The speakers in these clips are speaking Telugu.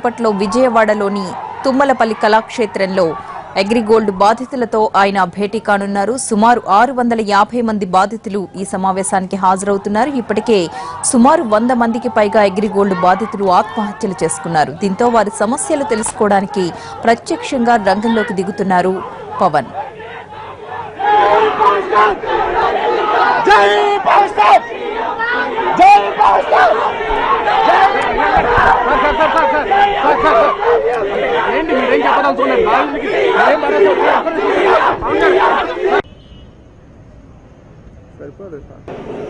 ఇప్పట్లో విజయవాడలోని తుమ్మలపల్లి కళాక్షేత్రంలో అగ్రిగోల్డ్ బాధితులతో ఆయన భేటీ కానున్నారు సుమారు ఆరు వందల యాభై మంది బాధితులు ఈ సమావేశానికి హాజరవుతున్నారు ఇప్పటికే సుమారు వంద మందికి పైగా అగ్రిగోల్డ్ బాధితులు ఆత్మహత్యలు చేసుకున్నారు దీంతో వారి సమస్యలు తెలుసుకోవడానికి ప్రత్యక్షంగా రంగంలోకి దిగుతున్నారు పవన్ జై పాకిస్తాన్ జై Pakistan sir sir sir sir sir sir sir sir ఏంటి మీరేం చెప్పదలుచుకున్నారు బాధితులకి ఏం పడదు సరిపోదు సార్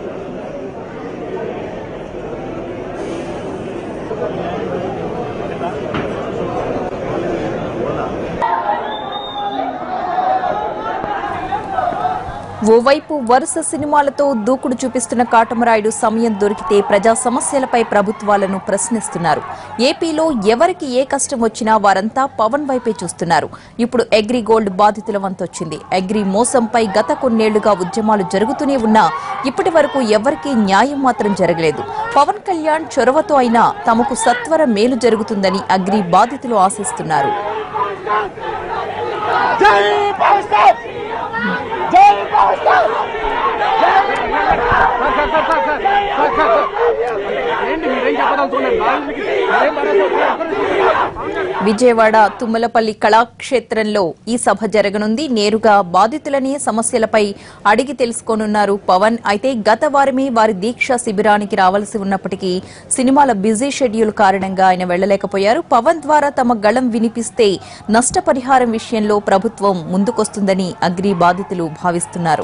ఓవైపు వరుస సినిమాలతో దూకుడు చూపిస్తున్న కాటమరాయుడు సమయం దొరికితే ప్రజా సమస్యలపై ప్రభుత్వాలను ప్రశ్నిస్తున్నారు ఏపీలో ఎవరికి ఏ కష్టం వచ్చినా వారంతా పవన్ వైపే చూస్తున్నారు ఇప్పుడు అగ్రి గోల్డ్ బాధితుల వంతొచ్చింది అగ్రి మోసంపై గత కొన్నేళ్లుగా ఉద్యమాలు జరుగుతూనే ఉన్నా ఇప్పటి వరకు ఎవరికీ న్యాయం మాత్రం జరగలేదు పవన్ కళ్యాణ్ చొరవతో అయినా తమకు సత్వర మేలు జరుగుతుందని అగ్రి బాధితులు ఆశిస్తున్నారు జై పాకిస్తాన్ జై Pakistan sir sir sir sir sir sir sir ఏంటి మీరేం చెప్పదలుచుకున్నారు బాధితులకి ఏం పడదు విజయవాడ తుమ్మలపల్లి కళాక్షేత్రంలో ఈ సభ జరగనుంది నేరుగా బాధితులని సమస్యలపై అడిగి తెలుసుకోనున్నారు పవన్ అయితే గత వారమే వారి దీక్ష శిబిరానికి రావాల్సి ఉన్నప్పటికీ సినిమాల బిజీ షెడ్యూల్ కారణంగా ఆయన వెళ్లలేకపోయారు పవన్ ద్వారా తమ గళం వినిపిస్తే నష్టపరిహారం విషయంలో ప్రభుత్వం ముందుకొస్తుందని అగ్రి బాధితులు భావిస్తున్నారు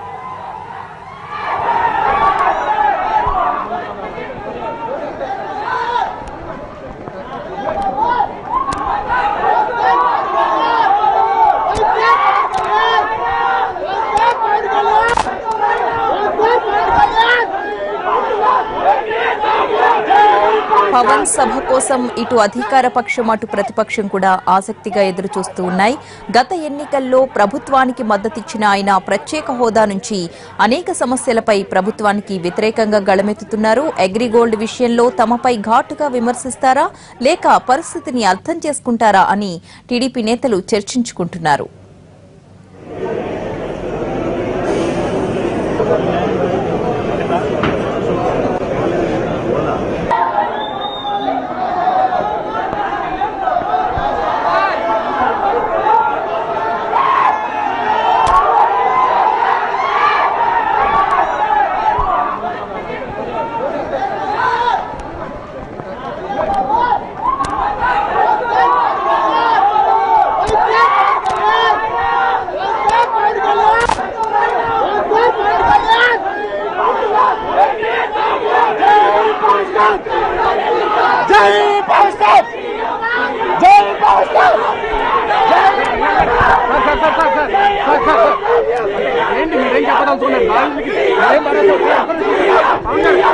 పవన్ సభ కోసం ఇటు అధికార పక్షం అటు ప్రతిపక్షం కూడా ఆసక్తిగా ఎదురు చూస్తూ ఉన్నాయి గత ఎన్నికల్లో ప్రభుత్వానికి మద్దతిచ్చిన ఆయన ప్రత్యేక హోదా నుంచి అనేక సమస్యలపై ప్రభుత్వానికి వ్యతిరేకంగా గళమెత్తుతున్నారు అగ్రిగోల్డ్ విషయంలో తమపై ఘాటుగా విమర్శిస్తారా లేక పరిస్థితిని అర్థం చేసుకుంటారా అని టీడీపీ నేతలు చర్చించుకుంటున్నారు జై పాకిస్తాన్ జై Pakistan sir sir sir sir sir sir sir ఏంటి మీరేం చెప్పదలుచుకున్నారు బాధితులకి ఏం పడదు